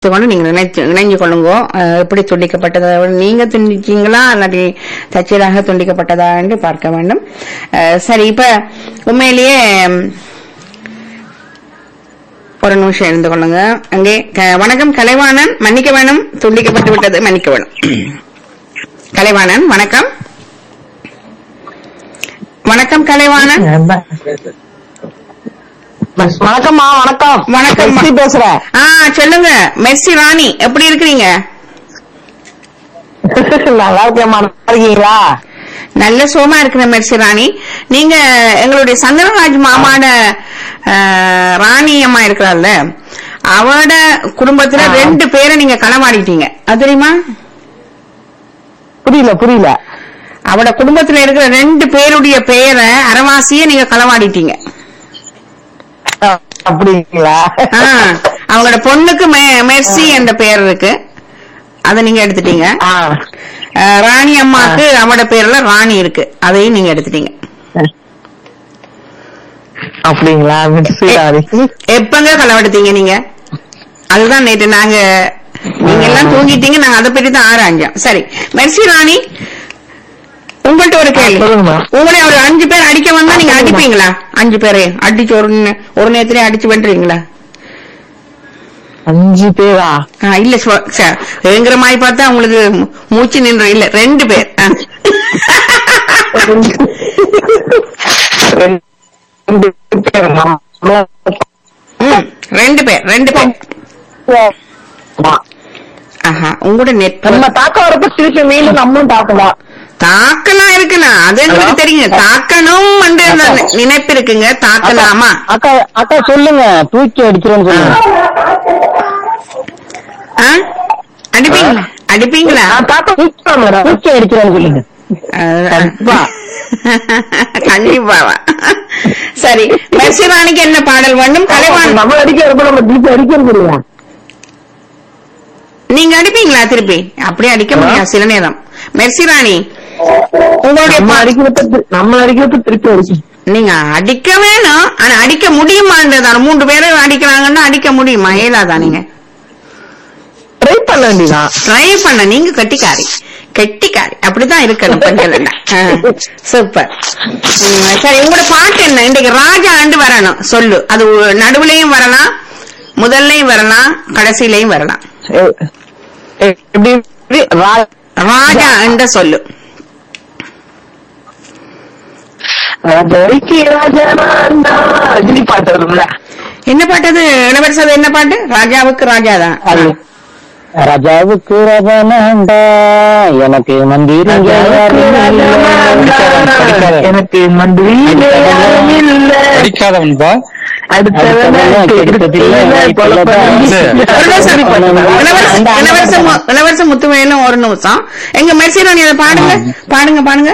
கொண்டு நீங்க நினைச்சு இணைஞ்சு கொள்ளுங்க அஹ், எப்படி துண்டிக்கப்பட்டதா நீங்க துண்டிச்சீங்களா இல்லாட்டி தற்செயலாக துண்டிக்கப்பட்டதா என்று பார்க்க வேண்டும் அஹ், சரி இப்ப உண்மையிலேயே ம், ஒரு நிமிஷம் இருந்து கொள்ளுங்க அங்கே க- வணக்கம் கலைவாணன் மன்னிக்க வேணும் துண்டிக்கப்பட்டு விட்டது மன்னிக்க வேணும் கலைவாணன் வணக்கம் வணக்கம் கலைவாணன் வணக்கம்மா வணக்கம் வணக்கம். மெர்சி பேசுறேன் ஆ சொல்லுங்க மெர்சி ராணி எப்படி இருக்கிறீங்க நல்லா இருக்கேம்மா நல்லா இருக்கீங்களா நல்ல சோமா இருக்கிற மெர்சி ராணி நீங்க எங்களுடைய சந்திரராஜ் மாமாட அஹ், ராணி அம்மா இருக்கிறாள்ல அவட குடும்பத்துல ஆ. ரெண்டு பேரை நீங்க களவாடிட்டீங்க அது தெரியுமா புரியல புரியல அவட குடும்பத்துல இருக்கிற ரெண்டு பேருடைய பெயரை அரவாசிய நீங்க களவாடிட்டீங்க அஹ், அப்படிங்களா ஆ, அவங்களோட பொண்ணுக்கு மெ- மெர்சி என்ற பெயர் இருக்கு அதை நீங்க எடுத்துட்டீங்க ஆ. அஹ், ராணி அம்மாக்கு அவட பேர்ல ராணி இருக்கு அதையும் நீங்க எடுத்துட்டீங்க அப்படிங்களா மெர்சி ராணி எப்பங்க களவெடுத்தீங்க நீங்க அதுதான் நேற்று நாங்க நீங்க எல்லாம் தூங்கிட்டீங்க நாங்க அதை பற்றி தான் ஆராய்ஞ்சோம் சரி மெர்சி ராணி உங்கள்ட்ட ஒரு கேள்வி ஆ, சொல்லுங்கம்மா. உங்களை ஒரு அஞ்சு பேர் அடிக்க வந்தா நீங்க அடிப்பீங்களா அஞ்சு பேரே அடிச்சு ஒரு நே- ஒரு நேரத்திலே அடிச்சு வென்றீங்களா அஞ்சு பேரா ஆ, இல்ல சொ- ச- ஏங்குற மாதிரி பார்த்தா உங்களுக்கு மூ- மூச்சு நின்று இல்ல ரெண்டு பேர் ஆ. ரெண்டு பேர் ம், ரெண்டு பேர் ரெண்டு பேர் ஆஹா உங்களோட நெட் நம்ம தாக்க வரப்ப திருப்பி மீண்டும் நம்மளும் தாக்கலாம் தாக்கலாம் இருக்கலாம் அது எங்களுக்கு ஹலோ? தெரியுங்க தாக்கணும் என்று அந்த அக்கா. நினைப்பு இருக்குங்க தாக்கலாமா அக்கா அக்கா சொல்லுங்க தூக்கி அடிக்கிறேன்னு சொல்லுங்க ஆ? அடிப்பீங்களா அடிப்பீங்களா நான் தாக்க தூக்கி தூக்கி அடிக்கிறேன்னு சொல்லுங்க அஹ், கண்டிப்பா. கண்டிப்பாவா சரி மெர்சிராணிக்கு என்ன பாடல் வேண்டும் கலைவாணி நம்ம அடிக்கிறப்ப நம்ம திருப்பி அடிக்கிறது இல்லையா நீங்க அடிப்பீங்களா திருப்பி அப்படியே அடிக்க முடியாது சில நேரம் மெர்சிராணி உங்களுடைய நம்ம பா- அடிக்கிறப்ப தி- நம்ம அடிக்கிறப்ப திருப்பி அடிக்கும் நீங்க அடிக்க வேணும் ஆனா அடிக்க முடியுமான்றதான் மூன்று பேரும் அடிக்கிறாங்கன்னா அடிக்க முடியுமா ஏலாதா நீங்க ட்ரை பண்ண வேண்டியதான் ட்ரை பண்ண நீங்க கெட்டிக்காரி கெட்டிக்காரி அப்படித்தான் இருக்கணும் பெண்கள் எல்லாம். ஆ, சூப்பர் ம், சரி உங்களோட பாட்டு என்ன இன்றைக்கு ராஜா ஆண்டு வரணும் சொல்லு அது ஒரு நடுவுலயும் வரலாம் முதல்லயும் வரலாம் கடைசியிலயும் வரலாம் எ- எ- எப்படி எப்படி? ரா- ராஜா என்ற சொல்லு ராஜாவுக்கு ராஜானா ரஜினி பாட்டு வரும்ல என்ன பாட்டு அது இளவரசு அது என்ன பாட்டு ராஜாவுக்கு ராஜா தான் அது ராஜாவுக்கு ராஜானாண்டா எனக்கு மந்திரி எனக்கு மந்திரி படிக்காதவன்பா இளவரச இளவரச மு- இளவரச முத்துவேலும் ஒரு நிமிஷம் எங்க மெர்சிராணி அதை பாடுங்க பாடுங்க பாடுங்க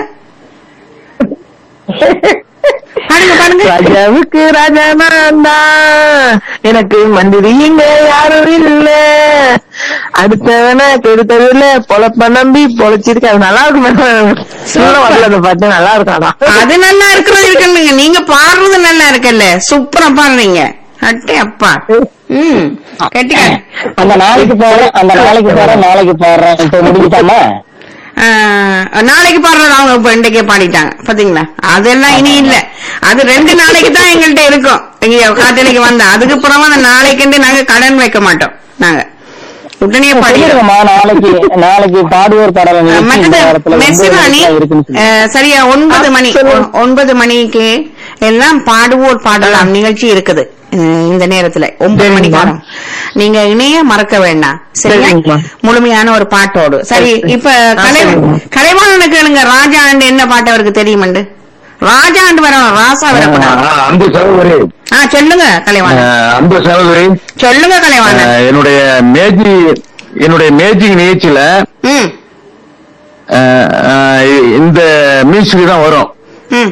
பாடுங்க பாடுங்க ராஜாவுக்கு ராஜானாண்டா எனக்கு மந்திரி இங்க யாரும் இல்ல அடுத்தவன கெடுத்ததுல பொழப்ப நம்பி பொழைச்சிருக்கு அது நல்லா இருக்கும் சொல்ல வரல அந்த பாட்டு நல்லா இருக்கும் அதான் அது நல்லா இருக்கிறது இருக்குல்லுங்க நீங்க பாடுறது நல்லா இருக்குல்ல சூப்பரா பாடுறீங்க அட்டே அப்பா ம் கட்டிக்க அந்த நாளைக்கு போறேன் அந்த நாளைக்கு போறேன் நாளைக்கு போடுறேன் இப்ப முடிஞ்சுட்டாமா நாளைக்கு பாடுறது அவங்க இப்ப இன்றைக்கே பாடிட்டாங்க பாத்தீங்களா அதெல்லாம் இனி இல்ல அது ரெண்டு நாளைக்கு தான் எங்கள்கிட்ட இருக்கும் இங்க காத்தலிக்கு வந்தா அதுக்கு அப்புறமா அந்த நாளைக்கு நாங்க கடன் வைக்க மாட்டோம் நாங்க உடனே பாடிடுவோம் சொல்லிருங்கம்மா நாளைக்கு நாளைக்கு பாடுவோர் பாடல் நிகழ்ச்சி இந்த மற்றது வாரத்துல ஒன்பது மெர்சிராணி மணிக்கு இருக்குன்னு சொல்லி. அஹ், சரியா ஒன்பது ஆ, மணி சொல்லுங்க. ஒ- ஒன்பது மணிக்கு எல்லாம் பாடுவோர் பாடலாம் நிகழ்ச்சி இருக்குது அஹ், இந்த நேரத்துல ஒன்பது சரிங்கம்மா. மணிக்கு வரும். நீங்க இணைய மறக்க வேண்டாம் சரியா சரிங்கம்மா. முழுமையான ஒரு பாட்டோடு சரி சரி. இப்ப ஆ, கலை சரிங்கம்மா. கலைவாணனுக்கு கேளுங்க ராஜா ஆண்டு என்ன பாட்டு அவருக்கு தெரியுமண்டு ராஜா ஆண்டு வரணும் ராசா வரக்கூடாது ஆ, அன்பு சகோதரி ஆ சொல்லுங்க கலைவாணன் ஆ, அன்பு சகோதரி சொல்லுங்க ஆ, கலைவாணன் என்னுடைய மேஜி என்னுடைய மேஜிக் நிகழ்ச்சியில ம் ஆ, ஆ, இந்த மியூசிக் தான் வரும் ம்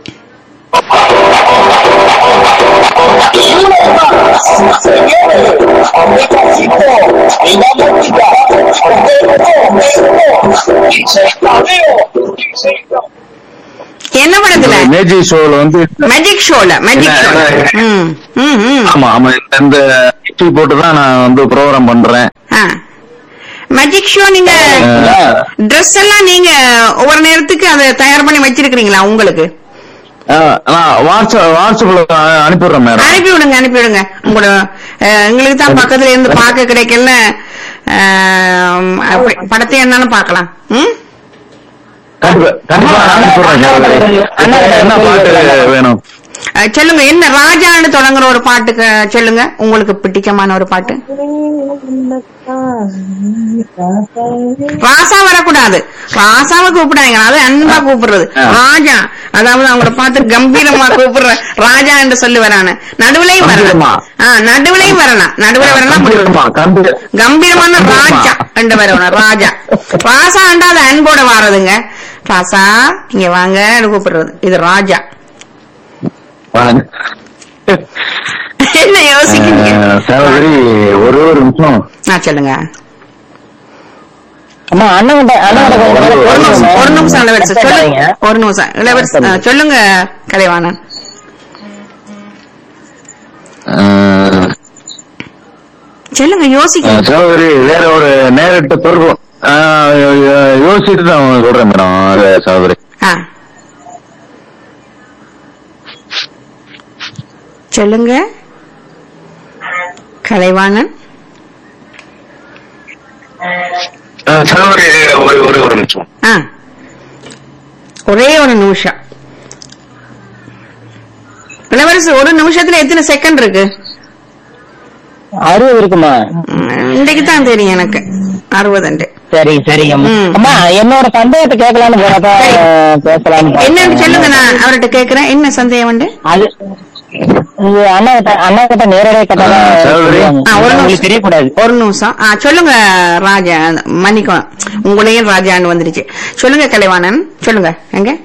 என்ன படத்துல மேஜிக் ஷோல வந்து மேஜிக் ஷோல மேஜிக் ஷோல ம் ம் ம் ஆமா ஆமா இந்த லிப்ஸ்டிக் போட்டு தான் நான் வந்து ப்ரோக்ராம் பண்றேன் மேஜிக் ஷோ நீங்க அஹ், ட்ரெஸ் எல்லாம் நீங்க ஒவ்வொரு நேரத்துக்கு அதை தயார் பண்ணி வச்சிருக்கீங்களா உங்களுக்கு அஹ், நான் வாட்ஸ்அப் வாட்ஸ்அப்ல அனுப்பிடுறேன் மேடம் அனுப்பி விடுங்க அனுப்பி விடுங்க உங்களோட அஹ், எங்களுக்கு தான் பக்கத்துல இருந்து பார்க்க கிடைக்கல அஹ், அப்படி படத்தை என்னாலும் பார்க்கலாம் ம் கண்டிப்பா கண்டிப்பா நான் அனுப்பிடுறேன் சகோதரி. என்ன பாட்டு வேணும் அஹ், சொல்லுங்க என்ன ராஜான்னு தொடங்குற ஒரு பாட்டுக்கு சொல்லுங்க உங்களுக்கு பிடிக்கமான ஒரு பாட்டு ராசா வரக்கூடாது ராசாவை கூப்பிடாங்க அது அன்பா கூப்பிடுறது ஆ. ராஜா அதாவது அவங்கள பார்த்து கம்பீரமா கூப்பிடுற ராஜா என்று சொல்லி வரானு நடுவுலையும் வரலாம் கம்பீரமா. ஆ, நடுவுலையும் வரலாம் நடுவுல வரலாம் கம்பீரமா, கம்பீர- கம்பீரமான ராஜா என்று வரணும் ராஜா ராசா அண்டா அது அன்போட வாரதுங்க ராசா இங்க வாங்க கூப்பிடுறது இது ராஜா என்ன யோசிக்கிறீங்க அஹ், சகோதரி ஒரு ஒரு நிமிஷம் ஆ சொல்லுங்க அம்மா அண்ணன் கிட்ட அண்ணன் கிட்ட கொஞ்சம் நேரம் ஒரு நிமிஷம் பேசணுமே. ஒரு நிமிஷம் இளவரசு சொல்லுங்க சரிங்க. ஒரு நிமிஷம் இளவரசு ஆ, சொல்லுங்க கலைவாணன் அஹ், சொல்லுங்க யோசிக்க அஹ், சகோதரி வேற ஒரு நேரிட்ட தொடர்பு அஹ், யோசிச்சுட்டு நான் சொல்றேன் மேடம் அது சகோதரி ஆ சொல்லுங்க கலைவாணன் அஹ், சகோதரி ஒரு ஒரு ஒரு நிமிஷம் ஆ ஒரே ஒரு நிமிஷம் இளவரசு ஒரு நிமிஷத்துல எத்தனை செகண்ட் இருக்கு அறுபது இருக்குமா ம், இன்னைக்கு தான் தெரியும் எனக்கு அறுபதுண்டு சரி சரிங்க ம். அம்மா என்னோட சந்தேகத்தை கேட்கலான்னு போறப்ப சரி. பேசலாம்னு என்னன்னு சொல்லுங்க நான் அவர்கிட்ட கேக்குறேன் என்ன சந்தேகம் உண்டு அது இது அண்ணா கிட்ட அண்ணா கிட்ட நேரடியாக கேட்டாலும் ஆ, சரி. ஆ, ஒரு உங்களுக்கு நிமிஷம் தெரியக்கூடாது ஒரு நிமிஷம் ஆ சொல்லுங்க ராஜா மன்னிக்கும் உங்களையும் ராஜான்னு வந்துருச்சு சொல்லுங்க கலைவாணன் சொல்லுங்க எங்க